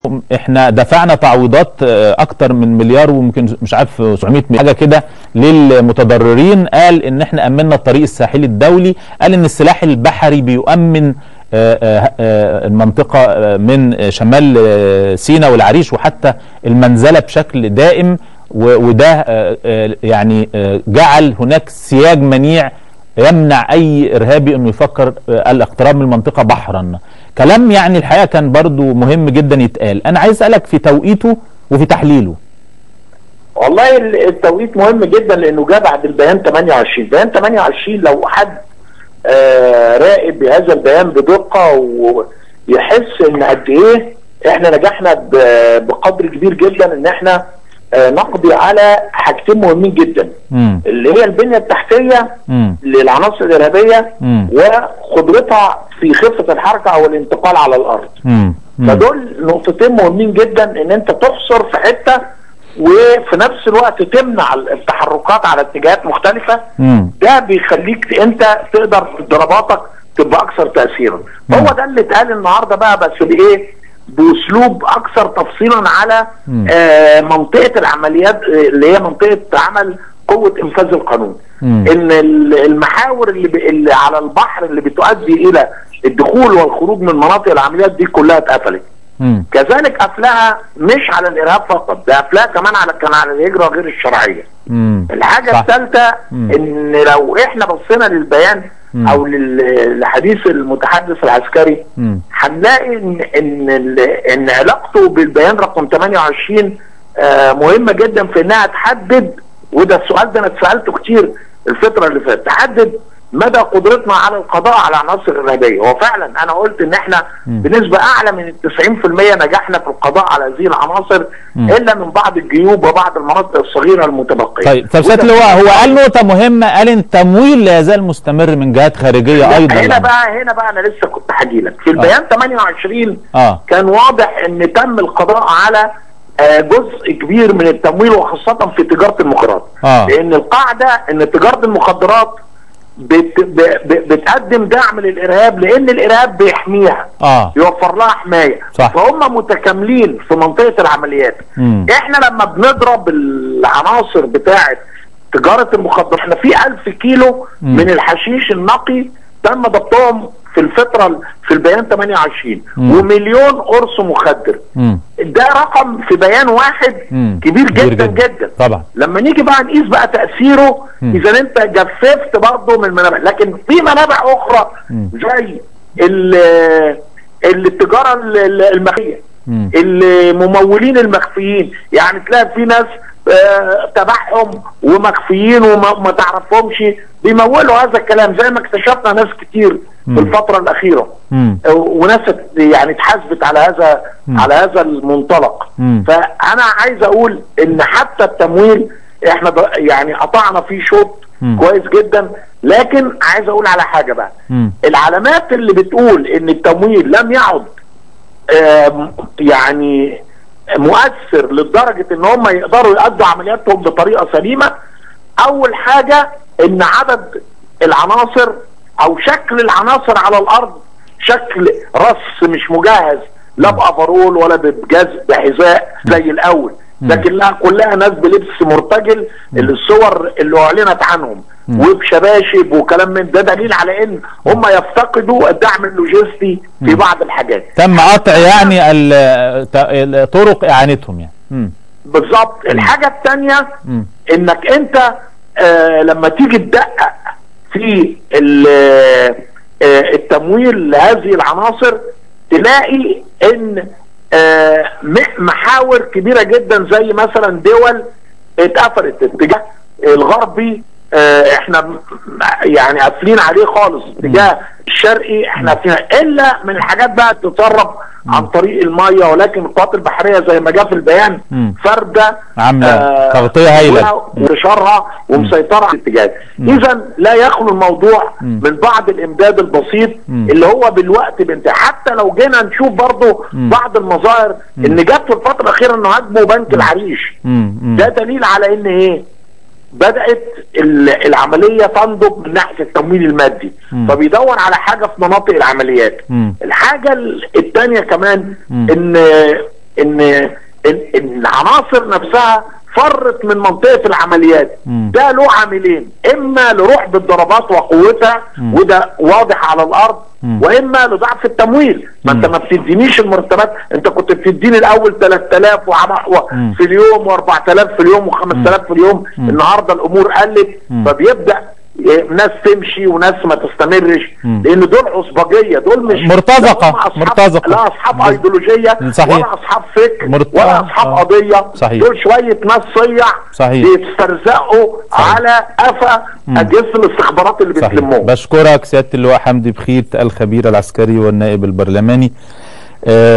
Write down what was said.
احنا دفعنا تعويضات آه، اكتر من مليار وممكن مش عارف 700 مليون حاجه كده للمتضررين قال ان احنا امنا الطريق الساحلي الدولي قال ان السلاح البحري بيؤمن آه، آه، آه، المنطقه آه، من شمال آه، سيناء والعريش وحتى المنزله بشكل دائم و- وده آه، آه، يعني آه، جعل هناك سياج منيع يمنع اي ارهابي انه يفكر آه، الاقتراب من المنطقه بحرا كلام يعني الحقيقه كان برضو مهم جدا يتقال انا عايز اسالك في توقيته وفي تحليله والله ال- التوقيت مهم جدا لانه جاء بعد البيان 28 بيان 28 لو حد آه راقب بهذا البيان بدقه ويحس ان قد ايه احنا نجحنا ب- بقدر كبير جدا ان احنا آه نقضي على حاجتين مهمين جدا امم اللي هي البنيه التحتيه امم للعناصر الارهابيه مم. وقدرتها في خفه الحركه او الانتقال على الارض امم فدول نقطتين مهمين جدا ان انت تحصر في حته وفي نفس الوقت تمنع التحركات على اتجاهات مختلفه امم ده بيخليك انت تقدر في ضرباتك تبقى اكثر تاثيرا هو ده اللي اتقال النهارده بقى بس بايه باسلوب اكثر تفصيلا على مم. آه منطقه العمليات آه، اللي هي منطقه عمل قوه انفاذ القانون مم. ان ال- المحاور اللي, ب... اللي على البحر اللي بتؤدي الى الدخول والخروج من مناطق العمليات دي كلها اتقفلت امم كذلك قفلها مش على الارهاب فقط ده قفلها كمان على كان على الهجره غير الشرعيه امم الحاجه صح. الثالثه مم. ان لو احنا بصينا للبيان مم. او لل- لحديث المتحدث العسكري امم هنلاقي ان ان ال- ان علاقته بالبيان رقم 28 آه، مهمه جدا في انها تحدد وده السؤال ده انا اتسالته كتير الفتره اللي فاتت تحدد مدى قدرتنا على القضاء على عناصر الارهابيه هو فعلا انا قلت ان احنا مم. بنسبه اعلى من ال 90% نجحنا في القضاء على هذه العناصر مم. الا من بعض الجيوب وبعض المناطق الصغيره المتبقيه طيب طب سياده وده- اللواء هو قال نقطه مهمه قال ان التمويل لا يزال مستمر من جهات خارجيه لا، ايضا هنا بقى هنا بقى انا لسه كنت هاجي لك في البيان 28 اه كان واضح ان تم القضاء على آه، جزء كبير من التمويل وخاصة في تجارة المخدرات آه. لأن القاعدة أن تجارة المخدرات بت ب ب بتقدم دعم للإرهاب لأن الإرهاب بيحميها اه يوفر لها حماية صح. فهم متكاملين في منطقة العمليات مم. احنا لما بنضرب العناصر بتاعة تجارة المخدرات احنا في ألف كيلو مم. من الحشيش النقي تم ضبطهم في الفترة في البيان 28 مم. ومليون قرص مخدر امم ده رقم في بيان واحد مم. كبير كبير جدا جدا. جدا طبعا لما نيجي بقى نقيس بقى تأثيره مم. إذا أنت جففت برضه من المنابع لكن في منابع أخرى مم. زي ال- التجارة ال- المخفية مم. الممولين المخفيين يعني تلاقي في ناس آه، تبعهم ومخفيين وما ما تعرفهمش بيمولوا هذا الكلام زي ما اكتشفنا ناس كتير في مم. الفترة الأخيرة امم آه، وناس يعني اتحاسبت على هذا مم. على هذا المنطلق مم. فأنا عايز أقول إن حتى التمويل احنا ض- يعني قطعنا فيه شوط مم. كويس جدا لكن عايز أقول على حاجة بقى امم العلامات اللي بتقول ان التمويل لم يعد آم، يعني مؤثر لدرجة ان هم يقدروا يؤدوا عملياتهم بطريقة سليمة اول حاجة ان عدد العناصر او شكل العناصر على الارض شكل رص مش مجهز لا بافرول ولا بجز بحذاء زي الاول مم. لكن لا كلها ناس بلبس مرتجل الصور اللي اعلنت عنهم مم. وبشباشب وكلام من ده دليل على ان هم يفتقدوا الدعم اللوجستي في مم. بعض الحاجات تم قطع يعني ال- ت- الطرق اعانتهم يعني امم بالظبط الحاجه الثانيه امم انك انت آه لما تيجي تدقق في ال- آه التمويل لهذه العناصر تلاقي ان آه م- محاور كبيره جدا زي مثلا دول اتقفلت اتجاه الغربي آه احنا م- يعني قافلين عليه خالص اتجاه الشرقي احنا فيها الا من الحاجات بقى تتسرب عن طريق الميه ولكن القوات البحريه زي ما جاء في البيان مم. فرده عاملة تغطية هايلة. وانتشارها ومسيطره على الاتجاه اذا لا يخلو الموضوع مم. من بعض الامداد البسيط مم. اللي هو بالوقت بانتهاء حتى لو جينا نشوف برضه مم. بعض المظاهر ان جت في الفتره الاخيره انه هاجموا بنك العريش امم ده دليل على ان ايه بدات ال- العمليه تنضب من ناحيه التمويل المادي مم. فبيدور على حاجه في مناطق العمليات مم. الحاجه الثانيه كمان مم. ان ان ان إن العناصر نفسها فرت من منطقه العمليات مم. ده له عاملين اما لروح بالضربات وقوتها وده واضح على الارض مم. واما لضعف التمويل ما انت مم. ما بتدينيش المرتبات انت كنت بتديني الاول 3000 وعم- و- مم. في اليوم و4000 في اليوم و5000 في اليوم النهارده الامور قلت مم. فبيبدا إيه، ناس تمشي وناس ما تستمرش مم. لان دول عصبجيه دول مش مرتزقة، لا هم أصحاب- مرتزقة. لا اصحاب بس- ايديولوجيه صحيح. ولا اصحاب فكر مرت- ولا آه، اصحاب آه. قضيه صحيح. دول شويه ناس صيع صحيح. بيسترزقوا على قفا اجهزه الاستخبارات اللي صحيح بتلمهم بشكرك سياده اللواء حمدي بخيت الخبير العسكري والنائب البرلماني آه